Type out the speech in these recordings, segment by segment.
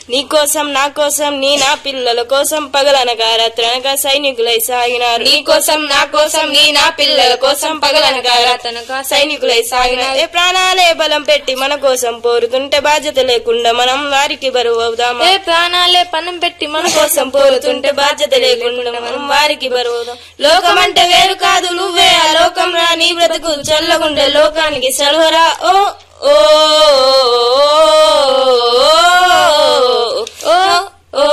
నీ కోసం నా కోసం నీ నా పిల్లల కోసం పగలనగా రాత్రనగా సైనికులై సాగినారు నీ కోసం నా కోసం నీ నా పిల్లల కోసం పగలనగా రాత్రనగా సైనికులై సాగినారు ఏ ప్రాణాలే బలం పెట్టి మన కోసం పోరుతుంటే బాధ్యత లేకుండా మనం వారికి బరువు అవుదామా ఏ ప్రాణాలే పనం పెట్టి మన కోసం పోరుతుంటే బాధ్యత లేకుండా మనం వారికి బరువు అవుదాం. లోకం అంటే వేరు కాదు నువ్వే ఆ లోకం రా నీ బ్రతుకు చల్లగుండే లోకానికి సర్వరా ఓ ఓ ఓ ఓ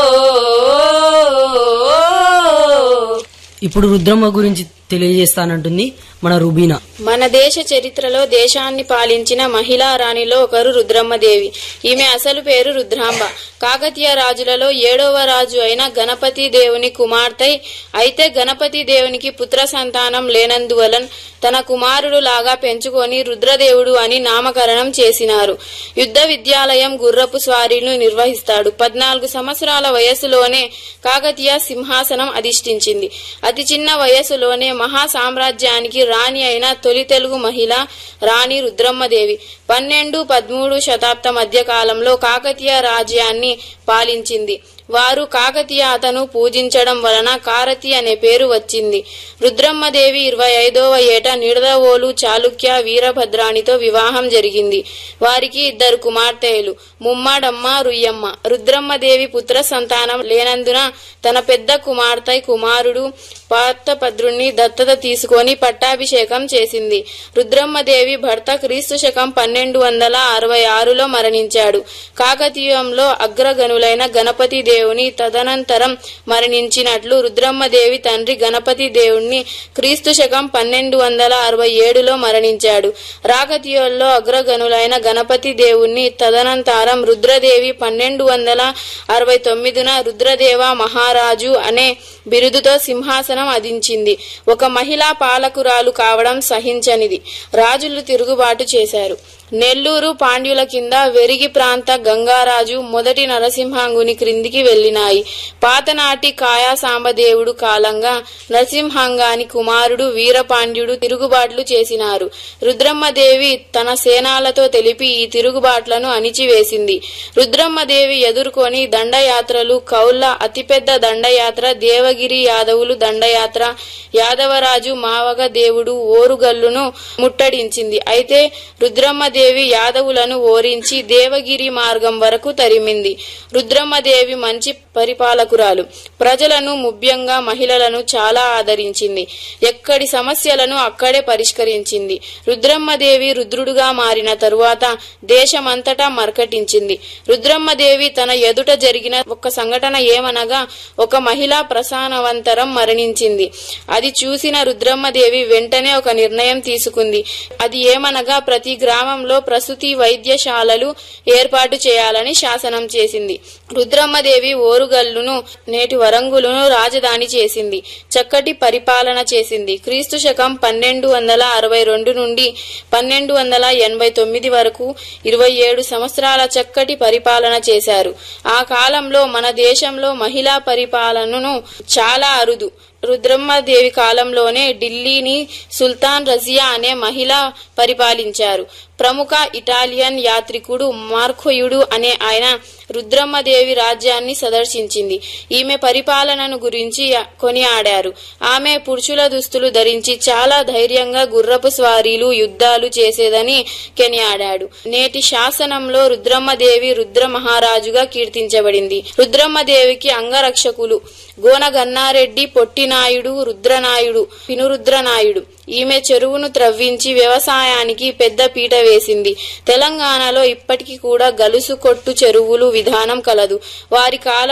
ఇప్పుడు రుద్రమ్మ గురించి తెలియజేస్తానంటుంది మన రుబీనా మన దేశ చరిత్రలో దేశాన్ని పాలించిన మహిళా రాణిలో ఒకరు రుద్రమ్మదేవి ఈమె అసలు పేరు రుద్రాంబ కాకతీయ రాజులలో ఏడవ రాజు అయిన గణపతి దేవుని కుమార్తె అయితే గణపతి దేవునికి పుత్ర సంతానం లేనందువలన తన కుమారుడు లాగా పెంచుకొని రుద్రదేవుడు అని నామకరణం చేసినారు యుద్ధ విద్యాలయం గుర్రపు స్వారీలు నిర్వహిస్తాడు పద్నాలుగు సంవత్సరాల వయస్సులోనే కాకతీయ సింహాసనం అధిష్ఠించింది అతి చిన్న వయస్సులోనే మహా సామ్రాజ్యానికి రాణి అయిన తొలి తెలుగు మహిళ రాణి రుద్రమ్మదేవి పన్నెండు పదమూడు శతాబ్ద మధ్య కాలంలో కాకతీయ రాజ్యాన్ని పాలించింది వారు కాకతీయ అతను పూజించడం వలన కారతి అనే పేరు వచ్చింది రుద్రమ్మదేవి ఇరవై ఐదవ ఏట నిడదవోలు చాళుక్య వీరభద్రానితో వివాహం జరిగింది వారికి ఇద్దరు కుమార్తెలు ముమ్మాడమ్మ రుయ్యమ్మ రుద్రమ్మదేవి పుత్ర సంతానం లేనందున తన పెద్ద కుమార్తె కుమారుడు పాతపద్రుణ్ణి దత్తత తీసుకొని పట్టాభిషేకం చేసింది రుద్రమ్మదేవి భర్త క్రీస్తు శకం పన్నెండు వందల అరవై ఆరులో మరణించాడు కాకతీయంలో అగ్రగణులైన గణపతి దేవుని తదనంతరం మరణించినట్లు రుద్రమ్మదేవి తండ్రి గణపతి దేవుణ్ణి క్రీస్తు శకం పన్నెండు వందల అరవై ఏడులో మరణించాడు రాకతీయుల్లో అగ్రగణులైన గణపతి దేవుణ్ణి తదనంతరం రుద్రదేవి పన్నెండు వందల అరవై తొమ్మిదిన రుద్రదేవ మహారాజు అనే బిరుదుతో సింహాసనం అదించింది ఒక మహిళా పాలకురాలు కావడం సహించనిది రాజులు తిరుగుబాటు చేశారు నెల్లూరు పాండ్యుల కింద వెరిగి ప్రాంత గంగారాజు మొదటి నరసింహాంగుని క్రిందికి వెళ్లినాయి పాతనాటి కాయా సాంబదేవుడు కాలంగా నరసింహాంగాని కుమారుడు వీరపాండ్యుడు తిరుగుబాట్లు చేసినారు రుద్రమ్మదేవి తన సేనాలతో తెలిపి ఈ తిరుగుబాట్లను అణిచివేసింది రుద్రమ్మదేవి ఎదుర్కొని దండయాత్రలు కౌళ్ళ అతిపెద్ద దండయాత్ర దేవగిరి యాదవులు దండయాత్ర యాదవరాజు మావగ దేవుడు ఓరుగల్లును ముట్టడించింది అయితే రుద్రమ్మదేవి యాదవులను ఓరించి దేవగిరి మార్గం వరకు తరిమింది రుద్రమ్మదేవి మంచి పరిపాలకురాలు ప్రజలను ముఖ్యంగా మహిళలను చాలా ఆదరించింది ఎక్కడి సమస్యలను అక్కడే పరిష్కరించింది రుద్రమ్మదేవి రుద్రుడుగా మారిన తరువాత దేశమంతటా మర్కటించింది రుద్రమ్మదేవి తన ఎదుట జరిగిన ఒక సంఘటన ఏమనగా ఒక మహిళ ప్రసానవంతరం మరణించింది అది చూసిన రుద్రమ్మదేవి వెంటనే ఒక నిర్ణయం తీసుకుంది అది ఏమనగా ప్రతి గ్రామంలో ప్రసూతి వైద్యశాలలు ఏర్పాటు చేయాలని శాసనం చేసింది రుద్రమ్మదేవి ఓరుగల్లును నేటి వరంగులును రాజధాని చేసింది చక్కటి పరిపాలన చేసింది క్రీస్తు శకం పన్నెండు వందల అరవై రెండు నుండి పన్నెండు వందల ఎనభై తొమ్మిది వరకు ఇరవై ఏడు సంవత్సరాల చక్కటి పరిపాలన చేశారు ఆ కాలంలో మన దేశంలో మహిళా పరిపాలనను చాలా అరుదు రుద్రమ్మదేవి కాలంలోనే ఢిల్లీని సుల్తాన్ రజియా అనే మహిళ పరిపాలించారు ప్రముఖ ఇటాలియన్ యాత్రికుడు మార్కోయుడు అనే ఆయన రుద్రమ్మదేవి రాజ్యాన్ని సందర్శించింది ఈమె పరిపాలనను గురించి కొనియాడారు ఆమె పురుషుల దుస్తులు ధరించి చాలా ధైర్యంగా గుర్రపు స్వారీలు యుద్ధాలు చేసేదని కొనియాడాడు నేటి శాసనంలో రుద్రమ్మదేవి రుద్ర మహారాజుగా కీర్తించబడింది రుద్రమ్మదేవికి అంగరక్షకులు గోనగన్నారెడ్డి పొట్టినాయుడు రుద్రనాయుడు పినురుద్రనాయుడు ఈమె చెరువును త్రవ్వించి వ్యవసాయానికి పెద్ద పీట వేసింది తెలంగాణలో ఇప్పటికీ కూడా గలుసు కొట్టు చెరువులు విధానం కలదు వారి కాలం